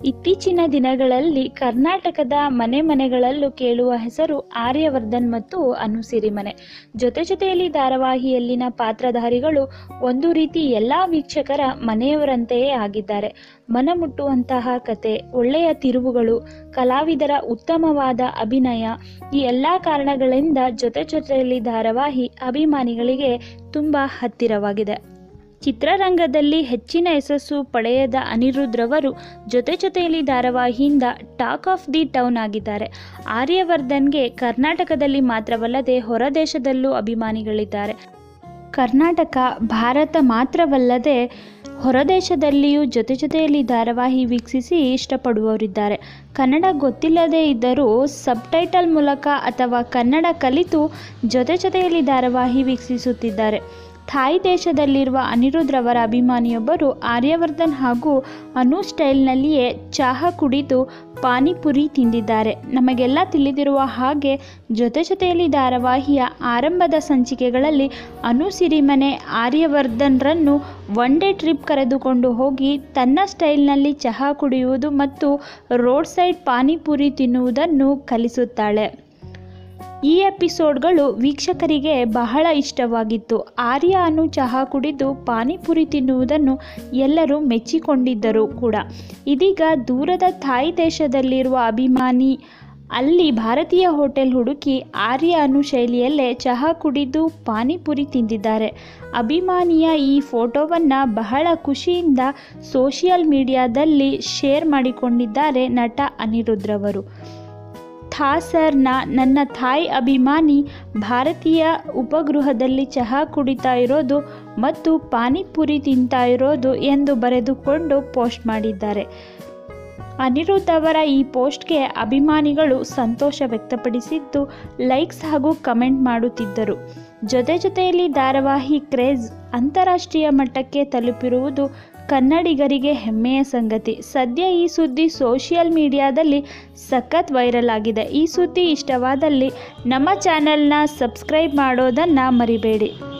ಇತ್ತೀಚಿನ ದಿನಗಳಲ್ಲಿ ಕರ್ನಾಟಕದ ಮನೆ ಮನೆಗಳಲ್ಲೂ ಕೇಳುವ ಹೆಸರು ಆರ್ಯವರ್ಧನ್ ಮತ್ತು ಅನು ಸಿರಿಮನೆ ಜೊತೆ ಜೊತೆಯಲ್ಲಿ ಧಾರಾವಾಹಿಯಲ್ಲಿನ ಪಾತ್ರಧಾರಿಗಳು ಒಂದು ರೀತಿ ಎಲ್ಲ ವೀಕ್ಷಕರ ಮನೆಯವರಂತೆಯೇ ಆಗಿದ್ದಾರೆ ಮನಮುಟ್ಟುವಂತಹ ಕತೆ ಒಳ್ಳೆಯ ತಿರುವುಗಳು ಕಲಾವಿದರ ಉತ್ತಮವಾದ ಅಭಿನಯ ಈ ಎಲ್ಲ ಕಾರಣಗಳಿಂದ ಜೊತೆ ಜೊತೆಯಲ್ಲಿ ಧಾರಾವಾಹಿ ಅಭಿಮಾನಿಗಳಿಗೆ ತುಂಬ ಹತ್ತಿರವಾಗಿದೆ ಚಿತ್ರರಂಗದಲ್ಲಿ ಹೆಚ್ಚಿನ ಯಶಸ್ಸು ಪಡೆಯದ ಅನಿರುದ್ಧರವರು ಜೊತೆ ಜೊತೆಯಲ್ಲಿ ಧಾರಾವಾಹಿಯಿಂದ ಟಾಕ್ ಆಫ್ ದಿ ಟೌನ್ ಆಗಿದ್ದಾರೆ ಆರ್ಯವರ್ಧನ್ಗೆ ಕರ್ನಾಟಕದಲ್ಲಿ ಮಾತ್ರವಲ್ಲದೆ ಹೊರದೇಶದಲ್ಲೂ ಅಭಿಮಾನಿಗಳಿದ್ದಾರೆ ಕರ್ನಾಟಕ ಭಾರತ ಮಾತ್ರವಲ್ಲದೆ ಹೊರದೇಶದಲ್ಲಿಯೂ ಜೊತೆ ಜೊತೆಯಲ್ಲಿ ಧಾರಾವಾಹಿ ವೀಕ್ಷಿಸಿ ಇಷ್ಟಪಡುವವರಿದ್ದಾರೆ ಕನ್ನಡ ಗೊತ್ತಿಲ್ಲದೇ ಇದ್ದರೂ ಸಬ್ಟೈಟಲ್ ಮೂಲಕ ಅಥವಾ ಕನ್ನಡ ಕಲಿತು ಜೊತೆ ಜೊತೆಯಲ್ಲಿ ಧಾರಾವಾಹಿ ವೀಕ್ಷಿಸುತ್ತಿದ್ದಾರೆ ಥಾಯ್ ದೇಶದಲ್ಲಿರುವ ಅನಿರುದ್ಧರವರ ಅಭಿಮಾನಿಯೊಬ್ಬರು ಆರ್ಯವರ್ಧನ್ ಹಾಗೂ ಅನು ಸ್ಟೈಲ್ನಲ್ಲಿಯೇ ಚಹಾ ಕುಡಿದು ಪಾನಿಪುರಿ ತಿಂದಿದ್ದಾರೆ ನಮಗೆಲ್ಲ ತಿಳಿದಿರುವ ಹಾಗೆ ಜೊತೆ ಜೊತೆಯಲ್ಲಿ ಧಾರಾವಾಹಿಯ ಆರಂಭದ ಸಂಚಿಕೆಗಳಲ್ಲಿ ಅನು ಸಿರಿಮನೆ ಆರ್ಯವರ್ಧನ್ರನ್ನು ಒನ್ ಡೇ ಟ್ರಿಪ್ ಕರೆದುಕೊಂಡು ಹೋಗಿ ತನ್ನ ಸ್ಟೈಲ್ನಲ್ಲಿ ಚಹಾ ಕುಡಿಯುವುದು ಮತ್ತು ರೋಡ್ ಸೈಡ್ ಪಾನಿಪುರಿ ತಿನ್ನುವುದನ್ನು ಕಲಿಸುತ್ತಾಳೆ ಈ ಎಪಿಸೋಡ್ಗಳು ವೀಕ್ಷಕರಿಗೆ ಬಹಳ ಇಷ್ಟವಾಗಿತ್ತು ಆರ್ಯ ಅನು ಚಹಾ ಕುಡಿದು ಪಾನಿಪುರಿ ತಿನ್ನುವುದನ್ನು ಎಲ್ಲರೂ ಮೆಚ್ಚಿಕೊಂಡಿದ್ದರು ಕೂಡ ಇದೀಗ ದೂರದ ಥಾಯ್ ದೇಶದಲ್ಲಿರುವ ಅಭಿಮಾನಿ ಅಲ್ಲಿ ಭಾರತೀಯ ಹೋಟೆಲ್ ಹುಡುಕಿ ಆರ್ಯ ಅನು ಶೈಲಿಯಲ್ಲೇ ಚಹಾ ಕುಡಿದು ಪಾನಿಪುರಿ ತಿಂದಿದ್ದಾರೆ ಅಭಿಮಾನಿಯ ಈ ಫೋಟೋವನ್ನು ಬಹಳ ಖುಷಿಯಿಂದ ಸೋಷಿಯಲ್ ಮೀಡಿಯಾದಲ್ಲಿ ಶೇರ್ ಮಾಡಿಕೊಂಡಿದ್ದಾರೆ ನಟ ಅನಿರುದ್ಧರವರು ಥಾ ಸರ್ನ ನನ್ನ ಥಾಯ್ ಅಭಿಮಾನಿ ಭಾರತೀಯ ಉಪಗೃಹದಲ್ಲಿ ಚಹಾ ಕುಡಿತಾ ಇರೋದು ಮತ್ತು ಪಾನಿಪುರಿ ತಿಂತಾ ಇರೋದು ಎಂದು ಬರೆದುಕೊಂಡು ಪೋಸ್ಟ್ ಮಾಡಿದ್ದಾರೆ ಅನಿರುದ್ಧ್ ಅವರ ಈ ಪೋಸ್ಟ್ಗೆ ಅಭಿಮಾನಿಗಳು ಸಂತೋಷ ವ್ಯಕ್ತಪಡಿಸಿದ್ದು ಲೈಕ್ಸ್ ಹಾಗೂ ಕಮೆಂಟ್ ಮಾಡುತ್ತಿದ್ದರು ಜೊತೆ ಜೊತೆಯಲ್ಲಿ ಧಾರಾವಾಹಿ ಕ್ರೇಜ್ ಅಂತಾರಾಷ್ಟ್ರೀಯ ಮಟ್ಟಕ್ಕೆ ತಲುಪಿರುವುದು ಕನ್ನಡಿಗರಿಗೆ ಹೆಮ್ಮೆಯ ಸಂಗತಿ ಸದ್ಯ ಈ ಸುದ್ದಿ ಸೋಷಿಯಲ್ ಮೀಡಿಯಾದಲ್ಲಿ ಸಖತ್ ವೈರಲ್ ಆಗಿದೆ ಈ ಸುದ್ದಿ ಇಷ್ಟವಾದಲ್ಲಿ ನಮ್ಮ ಚಾನೆಲ್ನ ಸಬ್ಸ್ಕ್ರೈಬ್ ಮಾಡೋದನ್ನು ಮರಿಬೇಡಿ